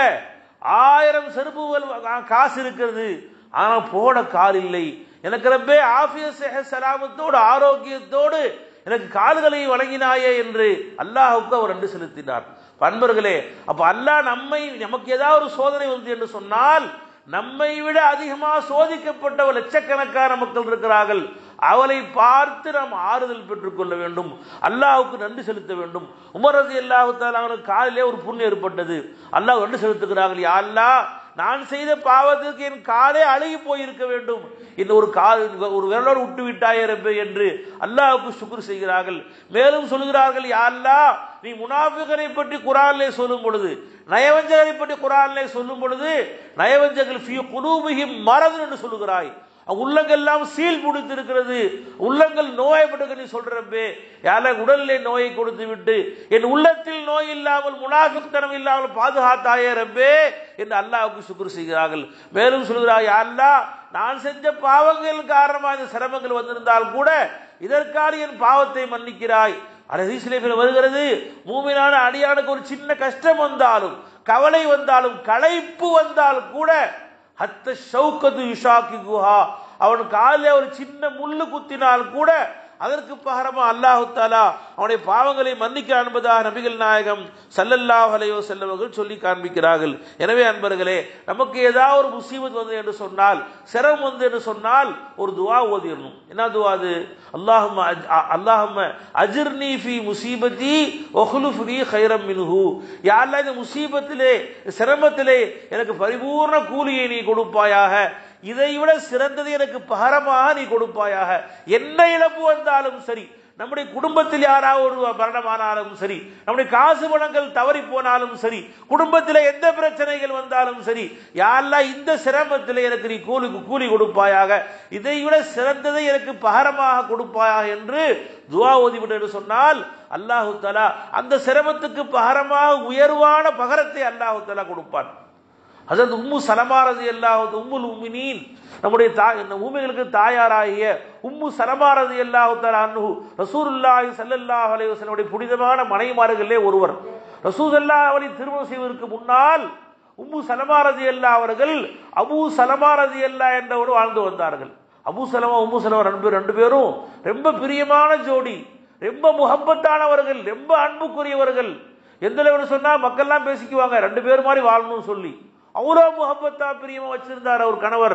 ஆயிரம் செருப்புகள் காசு இருக்கிறது ஆனா போட கால் இல்லை எனக்கு ரப்பே ஆபியஸ் சலாமத்தோடு ஆரோக்கியத்தோடு எனக்கு கால்களை வழங்கினாயே என்று அல்லாஹுக்கு அவர் அன்று செலுத்தினார் பண்பர்களே அப்ப அல்லாஹ் நம்மை நமக்கு ஏதாவது ஒரு சோதனை வந்து என்று சொன்னால் நம்மை விட அதிகமாக சோதிக்கப்பட்ட லட்சக்கணக்கான மக்கள் இருக்கிறார்கள் அவளை பார்த்து நாம் ஆறுதல் பெற்றுக்கொள்ள வேண்டும் அல்லாஹுக்கு நன்றி செலுத்த வேண்டும் உமர் ரதி அல்லாஹு அவனுக்கு காலிலே ஒரு புண்ணு ஏற்பட்டது அல்லாஹ் நன்றி செலுத்துகிறார்கள் யா அல்லாஹ் நான் செய்த பாவத்திற்கு என் காலே அழுகி போயிருக்க வேண்டும் இன்னும் ஒரு கால் ஒரு விரலோடு விட்டு விட்டாயே ரப்பே என்று அல்லாஹுக்கு சுக்குர் செய்கிறார்கள் மேலும் சொல்கிறார்கள் யா அல்லாஹ் நீ முனாஃபிகரை பற்றி குரானிலே சொல்லும் பொழுது நயவஞ்சகரை பற்றி குரானிலே சொல்லும் பொழுது நயவஞ்சகர்கள் ஃபீ குலூபிஹிம் மரது என்று சொல்லுகிறாய் உள்ளங்கள் எல்லாம் சீல் பிடித்திருக்கிறது உள்ளங்கள் நோயப்பட்டு நீ சொல்றப்பே யார உடலிலே நோயை கொடுத்து விட்டு என் உள்ளத்தில் நோய் இல்லாமல் முனாஃபித்தனம் இல்லாமல் பாதுகாத்தாயே ரப்பே என்று அல்லாஹ்வுக்கு சுக்குர் செய்கிறார்கள் மேலும் சொல்கிறாய் அல்லா நான் செஞ்ச பாவங்கள் காரணமாக இந்த சிரமங்கள் வந்திருந்தால் கூட இதற்காக என் பாவத்தை மன்னிக்கிறாய் அரசியலே வருகிறது மூமினான அடியானுக்கு ஒரு சின்ன கஷ்டம் வந்தாலும் கவலை வந்தாலும் களைப்பு வந்தாலும் கூட ஹத்த ஷவுக்கது யுஷாக்கி குஹா அவன் காலில் ஒரு சின்ன முள்ளு குத்தினால் கூட அதற்கு பகரமா அல்லாஹு தாலா அவனுடைய பாவங்களை மன்னிக்க என்பதாக நபிகள் நாயகம் சல்லல்லாஹ் அலையோ செல்லவர்கள் சொல்லி காண்பிக்கிறார்கள் எனவே அன்பர்களே நமக்கு ஏதாவது ஒரு முசீபத் வந்து என்று சொன்னால் சிரமம் வந்து என்று சொன்னால் ஒரு துவா ஓதிடணும் என்ன துவா அது அல்லாஹும் அல்லாஹும் அஜிர்னி ஃபி முசீபத்தி ஒஹுலுஃபி ஹைரம் மின்ஹு யாரெல்லாம் இந்த முசீபத்திலே சிரமத்திலே எனக்கு பரிபூர்ண கூலியை நீ கொடுப்பாயாக இதை விட சிறந்தது எனக்கு பகரமாக நீ கொடுப்பாயாக என்ன இழப்பு வந்தாலும் சரி நம்முடைய குடும்பத்தில் யாராவது ஒரு மரணமானாலும் சரி நம்முடைய காசு பணங்கள் தவறி போனாலும் சரி குடும்பத்தில் எந்த பிரச்சனைகள் வந்தாலும் சரி யாரெல்லாம் இந்த சிரமத்தில் எனக்கு நீ கூலி கூலி கொடுப்பாயாக இதை விட சிறந்ததை எனக்கு பகரமாக கொடுப்பாயாக என்று துவா ஓதிவிட்டு என்று சொன்னால் அல்லாஹு தலா அந்த சிரமத்துக்கு பகரமாக உயர்வான பகரத்தை அல்லாஹு தலா கொடுப்பான் அதாவது உம்மு சலமாரது எல்லாவது உம்முல் உம்மினீன் நம்முடைய தாய் ஊமைகளுக்கு தாயாராகிய உம்மு சலமாரது எல்லாத்தால் அன்னு ரசூருல்லாஹி சல்லல்லாஹ் அலைவசனுடைய புனிதமான மனைமார்களே ஒருவர் ரசூசல்லா அவரை திருமணம் செய்வதற்கு முன்னால் உம்மு சலமாரதி அல்லா அவர்கள் அபு சலமாரதி அல்லா என்றவர் வாழ்ந்து வந்தார்கள் அபு சலமா உம்மு சலமா ரெண்டு பேரும் ரெண்டு பேரும் ரொம்ப பிரியமான ஜோடி ரொம்ப முகப்பத்தானவர்கள் ரொம்ப அன்புக்குரியவர்கள் எந்த லெவலில் சொன்னா மக்கள்லாம் பேசிக்குவாங்க ரெண்டு பேர் மாதிரி வாழணும்னு சொல்லி அவ்வளோ முகப்பத்தா பிரியமா வச்சிருந்தார் அவர் கணவர்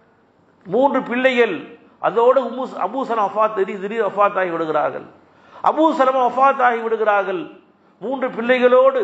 மூன்று பிள்ளைகள் அதோடு உம்மு அபூசலம் அஃபாத் திடீர் திடீர் அஃபாத் ஆகி விடுகிறார்கள் அபூசலம் அஃபாத் ஆகி விடுகிறார்கள் மூன்று பிள்ளைகளோடு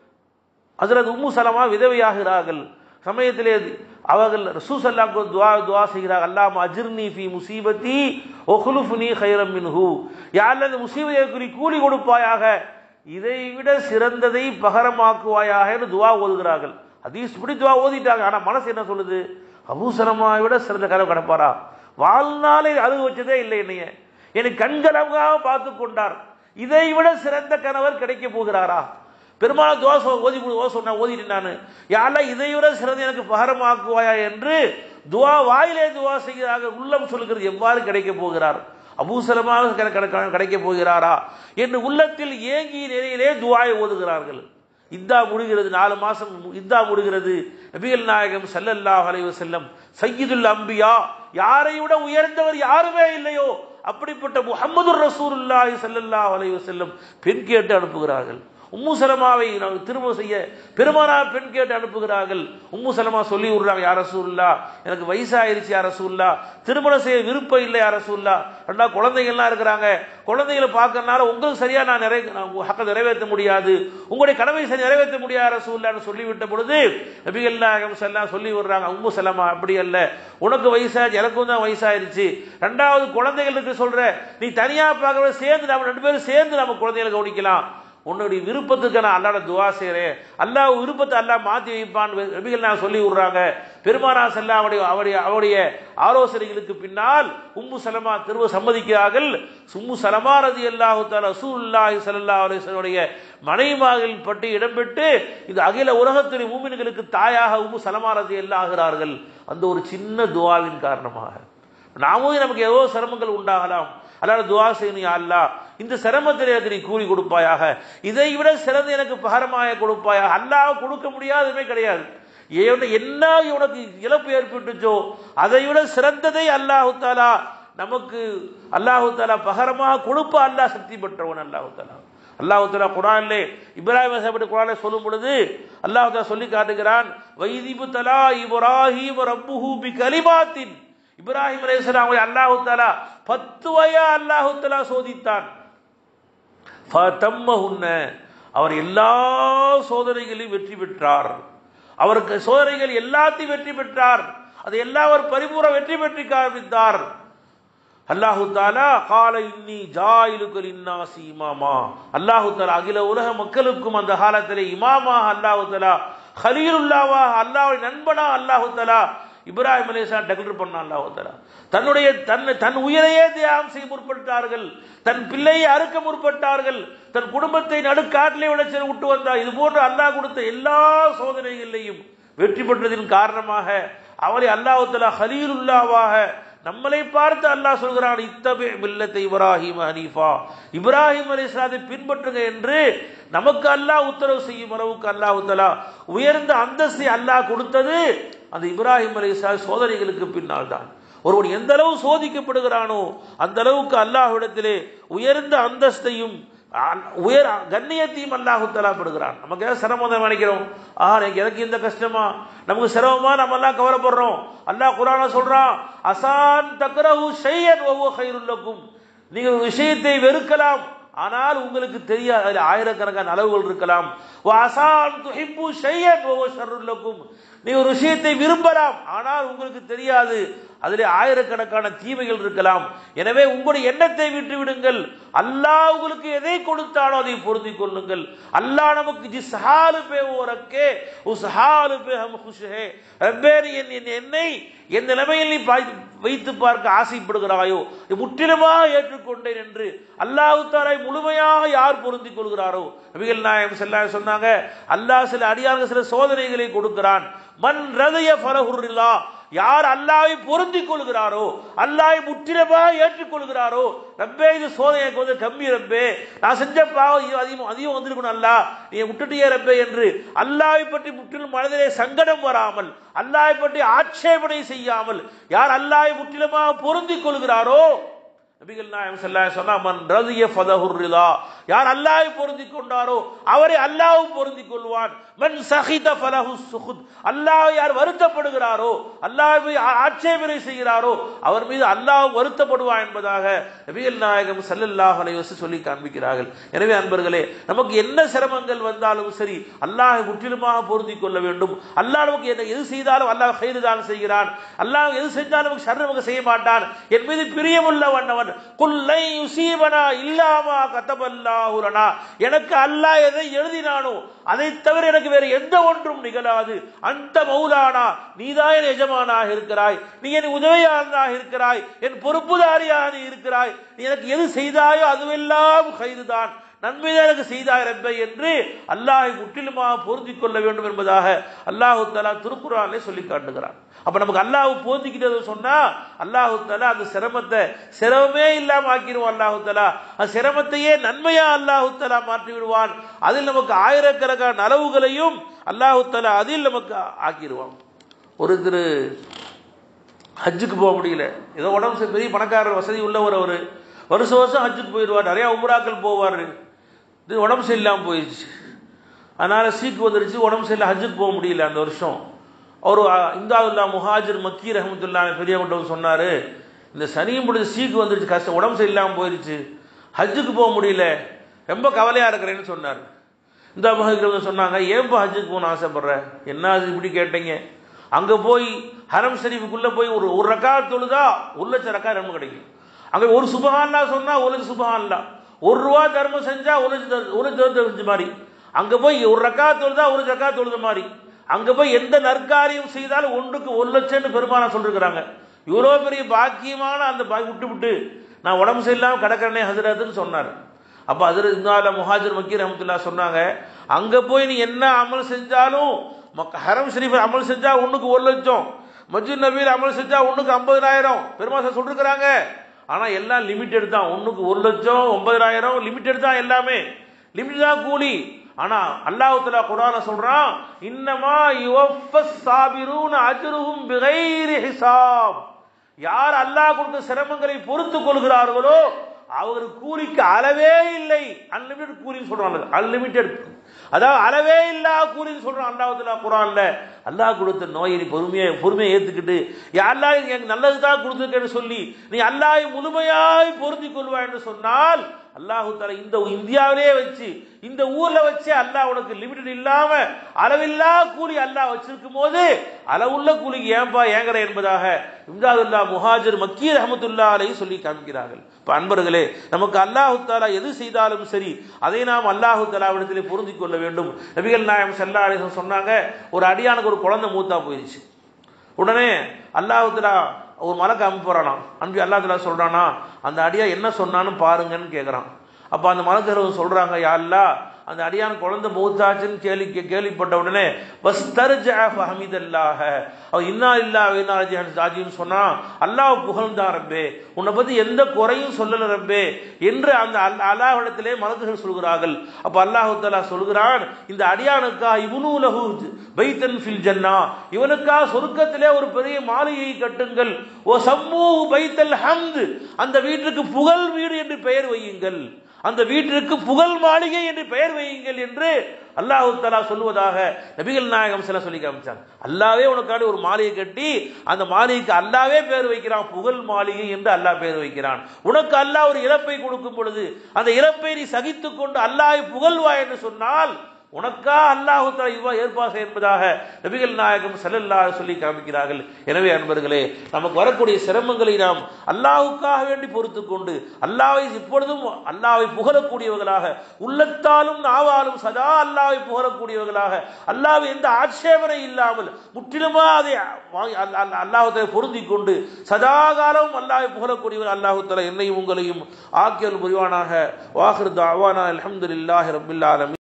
அதில் உம்மு சலமா விதவையாகிறார்கள் சமயத்திலே அவர்கள் ரசூசல்லாக்கு துவா துவா செய்கிறார்கள் அல்லாம அஜிர்னி ஃபி முசீபத்தி ஒஹுலுஃபுனி ஹைரம் மின்ஹு யாரில் அந்த முசீபத்தை கூலி கொடுப்பாயாக இதை விட சிறந்ததை பகரமாக்குவாயாக என்று துவா ஓதுகிறார்கள் அதீஸ் இப்படி துவா ஓதிட்டாங்க ஆனா மனசு என்ன சொல்லுது அபூசலமாவை விட சிறந்த கனவு கிடப்பாரா வாழ்நாளை அழுகு வச்சதே இல்லை என்னைய எனக்கு கண்களவாக பார்த்து கொண்டார் இதை விட சிறந்த கணவர் கிடைக்க போகிறாரா பெருமாள் துவா ஓதி ஓ சொன்ன ஓதிட்டு நான் யாரெல்லாம் இதை விட சிறந்த எனக்கு பகரமாக்குவாயா என்று துவா வாயிலே துவா செய்கிறார்கள் உள்ளம் சொல்லுகிறது எவ்வாறு கிடைக்க போகிறார் அபூசலமாக கிடைக்க போகிறாரா என்று உள்ளத்தில் ஏங்கி நிலையிலே துவாயை ஓதுகிறார்கள் இத்தா முடிகிறது நாலு மாசம் இத்தா முடிகிறது நபிகள் நாயகம் சல்லல்லாஹ் அலைவ செல்லம் சையீதுல் அம்பியா யாரை விட உயர்ந்தவர் யாருமே இல்லையோ அப்படிப்பட்ட முகமது ரசூலுல்லாஹி சல்லல்லாஹ் அலைவ செல்லம் பெண் கேட்டு அனுப்புகிறார்கள் உம்மு சலமாவை திருமணம் செய்ய பெருமானா பெண் கேட்டு அனுப்புகிறார்கள் உம்மு சலமா சொல்லி விடுறாங்க யார சூல்லா எனக்கு வயசாயிருச்சு யார சூல்லா திருமணம் செய்ய விருப்பம் இல்லை யார சூல்லா ரெண்டா குழந்தைகள்லாம் இருக்கிறாங்க குழந்தைகளை பார்க்கறனால உங்களுக்கு சரியா நான் நிறை ஹக்க நிறைவேற்ற முடியாது உங்களுடைய கடமை சரி நிறைவேற்ற முடியாத சூல்லான்னு சொல்லிவிட்ட பொழுது நபிகள் நாயகம் செல்லாம் சொல்லி விடுறாங்க உம்மு சலமா அப்படி அல்ல உனக்கு வயசாச்சு எனக்கும் தான் வயசாயிருச்சு ரெண்டாவது குழந்தைகளுக்கு சொல்ற நீ தனியா பார்க்கறத சேர்ந்து நம்ம ரெண்டு பேரும் சேர்ந்து நம்ம குழந்தைகளை கவனிக்கலாம் உன்னுடைய விருப்பத்துக்கு நான் அல்லாட துவா செய்கிறேன் அல்லாஹ் விருப்பத்தை அல்லாஹ் மாற்றி வைப்பான் நபிகள் நான் சொல்லி விடுறாங்க பெருமானா செல்லா அவருடைய அவருடைய அவருடைய ஆலோசனைகளுக்கு பின்னால் உம்மு சலமா திரும்ப சம்மதிக்கிறார்கள் உம்மு சலமா ரதி அல்லாஹு தாலா ரசூல்லாஹி சல்லா அலிஸ்வனுடைய மனைமார்கள் பற்றி இடம்பெற்று இந்த அகில உலகத்துடைய மூமின்களுக்கு தாயாக உம்மு சலமா ரதி அல்லா ஆகிறார்கள் அந்த ஒரு சின்ன துவாவின் காரணமாக நாமும் நமக்கு ஏதோ சிரமங்கள் உண்டாகலாம் அல்லாத துவா செய்யணும் யா அல்லாஹ் இந்த சிரமத்தில் எனக்கு நீ கூலி கொடுப்பாயாக இதை விட சிறந்து எனக்கு பகரமாக கொடுப்பாயாக அல்லாஹ் கொடுக்க முடியாததுமே கிடையாது ஏன் என்ன உனக்கு இழப்பு ஏற்பட்டுச்சோ அதை விட சிறந்ததை அல்லாஹு தாலா நமக்கு அல்லாஹு தாலா பகரமாக கொடுப்ப அல்லாஹ் சக்தி பெற்றவன் அல்லாஹு தாலா அல்லாஹு தாலா குரான்லே இப்ராஹிம் சாப்பிட்டு குரான்ல சொல்லும் பொழுது அல்லாஹு தாலா சொல்லி காட்டுகிறான் வைதிபு தலா இப்ராஹிம் ரப்புஹு பி கலிமாத்தின் இப்ராஹிம் அலைஹிஸ்ஸலாம் அவங்களை அல்லாஹு தாலா பத்து வயா அல்லாஹு தாலா சோதித்தான் ஃபதம்மஹுன்ன அவர் எல்லா சோதனைகளையும் வெற்றி பெற்றார் அவருக்கு சோதனைகள் எல்லாத்தையும் வெற்றி பெற்றார் அது எல்லாம் அவர் பரிபூர வெற்றி பெற்றி காண்பித்தார் அல்லாஹு தாலா கால இன்னி ஜாயிலுக்கள் இன்னாசி இமாமா அல்லாஹு தாலா அகில உலக மக்களுக்கும் அந்த காலத்திலே இமாமா அல்லாஹு தாலா ஹலீலுல்லாவா அல்லாஹ்வுடைய நண்பனா அல்லாஹு தாலா இப்ராஹிம் அலிஸ்லாம் டெக்ளர் பண்ண அல்லாஹு தாலா தன்னுடைய தன் தன் உயிரையே தியாகம் செய்ய முற்பட்டார்கள் தன் பிள்ளையை அறுக்க முற்பட்டார்கள் தன் குடும்பத்தை நடுக்காட்டிலே விளைச்சல் விட்டு வந்தார் இது போன்று அல்லாஹ் கொடுத்த எல்லா சோதனைகளையும் வெற்றி பெற்றதின் காரணமாக அவரை அல்லாஹு தாலா ஹலீலுல்லாவாக நம்மளை பார்த்து அல்லாஹ் சொல்கிறான் இத்தபி மில்லத்தை இப்ராஹிம் ஹனீஃபா இப்ராஹிம் அலிஸ்லாத்தை பின்பற்றுங்க என்று நமக்கு அல்லாஹ் உத்தரவு செய்யும் அளவுக்கு அல்லாஹ் தலா உயர்ந்த அந்தஸ்தை அல்லாஹ் கொடுத்தது அந்த இப்ராஹிம் அலிஸ்லா சோதனைகளுக்கு பின்னால் தான் ஒருவன் எந்த அளவு சோதிக்கப்படுகிறானோ அந்த அளவுக்கு அல்லாஹ்விடத்திலே உயர்ந்த அந்தஸ்தையும் உயர் கண்ணியத்தையும் அல்லாஹு தலா படுகிறான் நமக்கு ஏதாவது சிரமம் தான் நினைக்கிறோம் ஆ எனக்கு எதுக்கு இந்த கஷ்டமா நமக்கு சிரமமா நம்ம எல்லாம் கவலைப்படுறோம் அல்லாஹ் குரான சொல்றான் அசான் தக்ரஹு ஷையன் ஒவ்வொரு ஹைருல்லக்கும் நீங்கள் ஒரு விஷயத்தை வெறுக்கலாம் ஆனால் உங்களுக்கு தெரியாது அதில் ஆயிரக்கணக்கான அளவுகள் இருக்கலாம் அசான் துஹிப்பு ஷையன் ஒவ்வொரு ஷர்ருல்லக்கும் நீ ஒரு விஷயத்தை விரும்பலாம் ஆனால் உங்களுக்கு தெரியாது அதிலே ஆயிரக்கணக்கான தீமைகள் இருக்கலாம் எனவே உங்களுடைய எண்ணத்தை விட்டு விடுங்கள் அல்லாஹ் உங்களுக்கு எதை கொடுத்தானோ அதை பொருந்தி கொள்ளுங்கள் அல்லாஹ் நமக்கு ஜிஸ் ஹாலு பே ஓ ரக்கே உஸ் ஹாலு பே ஹம் குஷ் ஹே ரப்பே நீ என் என் என்னை என் நிலைமையில் நீ வைத்து பார்க்க ஆசைப்படுகிறாயோ முற்றிலுமாக ஏற்றுக்கொண்டேன் என்று அல்லாஹு தாரை முழுமையாக யார் பொருந்தி கொள்கிறாரோ நபிகள் நாயம் செல்லா சொன்னாங்க அல்லாஹ் சில அடியார்கள் சில சோதனைகளை கொடுக்கிறான் மண் ரதய ஃபரஹுரில்லா யார் அல்லாவை பொருந்தி கொள்கிறாரோ அல்லாவை முற்றிலுமாக ஏற்றுக்கொள்கிறாரோ ரப்பே இது சோதனை கொஞ்சம் கம்மி ரப்பே நான் செஞ்ச பாவம் அதிகம் அதிகம் வந்திருக்கணும் அல்லா நீ விட்டுட்டியே ரப்பே என்று அல்லாவை பற்றி முற்றிலும் மனதிலே சங்கடம் வராமல் அல்லாவை பற்றி ஆட்சேபனை செய்யாமல் யார் அல்லாவை முற்றிலுமாக பொருந்தி கொள்கிறாரோ நபிகள் நாயம் செல்லாய் சொன்னா மன் ரதிய ஃபதஹுர்ரிதா யார் அல்லாஹ்வை பொருந்தி கொண்டாரோ அவரை அல்லாஹ் பொருந்தி கொள்வான் மன் சஹித ஃபலஹு சுஹுத் அல்லாஹ் யார் வருத்தப்படுகிறாரோ அல்லாஹ்வை ஆட்சேபனை செய்கிறாரோ அவர் மீது அல்லாஹ் வருத்தப்படுவான் என்பதாக நபிகள் நாயகம் ஸல்லல்லாஹு அலைஹி வஸல்லம் சொல்லி காண்பிக்கிறார்கள் எனவே அன்பர்களே நமக்கு என்ன சிரமங்கள் வந்தாலும் சரி அல்லாஹ் முற்றிலுமாக பொருந்தி கொள்ள வேண்டும் அல்லாஹ் நமக்கு என்ன எது செய்தாலும் அல்லாஹ் கைது தான் செய்கிறான் அல்லாஹ் எது செஞ்சாலும் நமக்கு ஷர் நமக்கு செய்ய மாட்டான் என் மீது பிரியமுள்ள வண்ணவன் குல்லை யுசீபனா இல்லாமா கதபல்லாஹு லனா எனக்கு அல்லாஹ் எதை எழுதினானோ அதை தவிர எனக்கு வேறு எந்த ஒன்றும் நிகழாது அந்த மௌலானா நீதான் என் எஜமானாக இருக்கிறாய் நீ என் உதவியாளனாக இருக்கிறாய் என் பொறுப்புதாரியாக நீ இருக்கிறாய் நீ எனக்கு எது செய்தாயோ அதுவெல்லாம் கைதுதான் நன்மை எனக்கு செய்தாய் ரப்பை என்று அல்லாஹை முற்றிலுமாக பொருந்தி கொள்ள வேண்டும் என்பதாக அல்லாஹு தலா திருக்குறானே சொல்லி காட்டுகிறான் அப்ப நமக்கு அல்லாஹ் போந்திக்கிட்டது சொன்னா அல்லாஹு தலா அந்த சிரமத்தை சிரமமே இல்லாம ஆக்கிடுவான் அல்லாஹு தலா அந்த சிரமத்தையே நன்மையா அல்லாஹு தலா மாற்றி விடுவான் அதில் நமக்கு ஆயிரக்கணக்கான நலவுகளையும் அல்லாஹு தலா அதில் நமக்கு ஆக்கிடுவான் ஒரு திரு ஹஜ்ஜுக்கு போக முடியல ஏதோ உடம்பு பெரிய பணக்காரர் வசதி உள்ளவர் அவர் வருஷம் வருஷம் ஹஜ்ஜுக்கு போயிடுவார் நிறையா உம்ராக்கள் போவார் இது உடம்பு சரியில்லாமல் போயிடுச்சு அதனால் சீக்கு வந்துடுச்சு உடம்பு சரியில்லை ஹஜ்ஜுக்கு போக முடியல அந்த வருஷம் அவர் இந்தாவுல்லா முஹாஜிர் மக்கி ரஹமத்துல்லா பெரிய கொண்டவர் சொன்னார் இந்த சனியும் முடிஞ்ச சீக்கு வந்துடுச்சு கஷ்டம் உடம்பு சரியில்லாமல் போயிடுச்சு ஹஜ்ஜுக்கு போக முடியல ரொம்ப கவலையாக இருக்கிறேன்னு சொன்னார் இந்த மகிழ்ச்சி சொன்னாங்க ஏன்பா ஹஜ்ஜுக்கு போகணும்னு ஆசைப்படுற என்ன அது இப்படி கேட்டீங்க அங்கே போய் ஹரம் ஷரீஃபுக்குள்ளே போய் ஒரு ஒரு ரக்கா தொழுதா ஒரு லட்சம் ரக்கா ரொம்ப கிடைக்கும் அங்கே ஒரு சுபஹான்லா சொன்னால் ஒரு லட்சம் சுபஹான்லா ஒரு ரூபா தர்மம் செஞ்சால் ஒரு லட்சம் ஒரு லட்சம் செஞ்ச மாதிரி அங்கே போய் ஒரு ரக்கா தொழுதா ஒரு ரக்கா தொழுத மாதிரி அங்கே போய் எந்த நற்காரியம் செய்தாலும் ஒன்றுக்கு ஒரு லட்சம்னு பெருமானா சொல்லிருக்கிறாங்க இவ்வளோ பெரிய பாக்கியமான அந்த பாக்கி விட்டு விட்டு நான் உடம்பு சரியில்லாமல் கிடக்கிறனே ஹசரத்துன்னு சொன்னார் அப்போ அதில் இருந்தால முஹாஜர் மக்கீர் ரஹமத்துல்லா சொன்னாங்க அங்கே போய் நீ என்ன அமல் செஞ்சாலும் ஹரம் ஷரீஃப் அமல் செஞ்சால் ஒன்றுக்கு ஒரு லட்சம் மஸ்ஜித் நபியில் அமல் செஞ்சா ஒண்ணுக்கு ஐம்பதாயிரம் பெருமாசா சொல்லிருக்கிறாங்க ஆனா எல்லாம் லிமிட்டெட் தான் ஒண்ணுக்கு ஒரு லட்சம் ஒன்பதாயிரம் லிமிட்டெட் தான் எல்லாமே லிமிட் தான் கூலி ஆனா அல்லாஹ் தஆலா குர்ஆன்ல சொல்றான் இன்னமா யுவஃபஸ் சாபிரூன அஜ்ருஹும் பிகைரி ஹிசாப் யார் அல்லாஹ் கொடுத்த சிரமங்களை பொறுத்துக் கொள்கிறார்களோ அவர் கூலிக்கு அளவே இல்லை அன்லிமிட்டட் கூலின்னு சொல்றாங்க அன்லிமிட்டட் அதாவது அளவே இல்லா கூலின்னு சொல்றான் அல்லாஹ் குரான்ல அல்லாஹ் கொடுத்த நோயை நீ பொறுமையை பொறுமையை ஏத்துக்கிட்டு யா அல்லாஹ் எனக்கு நல்லது தான் கொடுத்துருக்கேன்னு சொல்லி நீ அல்லாஹ் முழுமையாய் பொருந்திக் கொள்வாய் என்று சொன்னால் அல்லாஹு தாலா இந்த இந்தியாவிலே வச்சு இந்த ஊர்ல வச்சு அல்லாஹ் உனக்கு லிமிட்டட் இல்லாம அளவில்லா கூலி அல்லாஹ் வச்சிருக்கும் போது அளவுள்ள கூலிக்கு ஏன்பா ஏங்கற என்பதாக இம்தாதுல்லா முஹாஜிர் மக்கீ ரஹமத்துல்லா அலை சொல்லி காமிக்கிறார்கள் இப்ப அன்பர்களே நமக்கு அல்லாஹு தாலா எது செய்தாலும் சரி அதை நாம் அல்லாஹு தாலாவிடத்திலே புரிஞ்சிக் கொள்ள வேண்டும் நபிகள் நாயம் செல்லா அலிசன் சொன்னாங்க ஒரு அடியானுக்கு ஒரு குழந்தை மூத்தா போயிடுச்சு உடனே அல்லாஹு தாலா ஒரு மலக்கு அனுப்புறானாம் அனுப்பி அல்லா தலா சொல்றானா அந்த அடியா என்ன சொன்னான்னு பாருங்கன்னு கேட்குறான் அப்போ அந்த மலக்கரவு சொல்றாங்க யா அல்லா அந்த அடியான் குழந்தை மூத்தாச்சுன்னு கேள்வி கேள்விப்பட்ட உடனே பஸ் தர்ஜ ஃபஹமிதல்லாஹ அவ இன்னா இல்லா வீணா ராஜின்னு சொன்னா அல்லாஹ் புகழ்ந்தான் ரப்பே உன்னை பத்தி எந்த குறையும் சொல்லல ரப்பே என்று அந்த அல்லாஹிடத்திலே மலக்குகள் சொல்கிறார்கள் அப்ப அல்லாஹு தலா சொல்கிறான் இந்த அடியானுக்கா இவனு லஹு பைத்தன் ஃபில் ஜன்னா இவனுக்கா சொர்க்கத்திலே ஒரு பெரிய மாளிகையை கட்டுங்கள் ஓ சம்மூ பைத்தல் ஹம்து அந்த வீட்டுக்கு புகழ் வீடு என்று பெயர் வையுங்கள் அந்த வீட்டிற்கு புகழ் மாளிகை என்று பெயர் வையுங்கள் என்று அல்லாஹு தலா சொல்லுவதாக நபிகள் நாயகம் சில சொல்லி காமிச்சாங்க அல்லாவே உனக்காண்டி ஒரு மாளிகை கட்டி அந்த மாளிகைக்கு அல்லாவே பேர் வைக்கிறான் புகழ் மாளிகை என்று அல்லாஹ் பேர் வைக்கிறான் உனக்கு அல்லாஹ் ஒரு இறப்பை கொடுக்கும் பொழுது அந்த இறப்பை நீ சகித்துக் கொண்டு அல்லாஹ் புகழ்வாய் என்று சொன்னால் உனக்கா அல்லாஹு தலா இவ்வா ஏற்பாசை என்பதாக நபிகள் நாயகம் செல்லல்லா சொல்லி காமிக்கிறார்கள் எனவே அன்பர்களே நமக்கு வரக்கூடிய சிரமங்களை நாம் அல்லாஹுக்காக வேண்டி பொறுத்து கொண்டு அல்லாவை இப்பொழுதும் அல்லாவை புகழக்கூடியவர்களாக உள்ளத்தாலும் நாவாலும் சதா அல்லாவை புகழக்கூடியவர்களாக அல்லாவை எந்த ஆட்சேபனை இல்லாமல் முற்றிலுமா அதை அல்லாஹத்தை பொருந்தி கொண்டு சதா காலம் அல்லாவை புகழக்கூடியவர் அல்லாஹு தலா என்னையும் உங்களையும் ஆக்கியல் புரிவானாக வாஹிர் அவானா அலமதுல்லாஹி ரபில் ஆலமி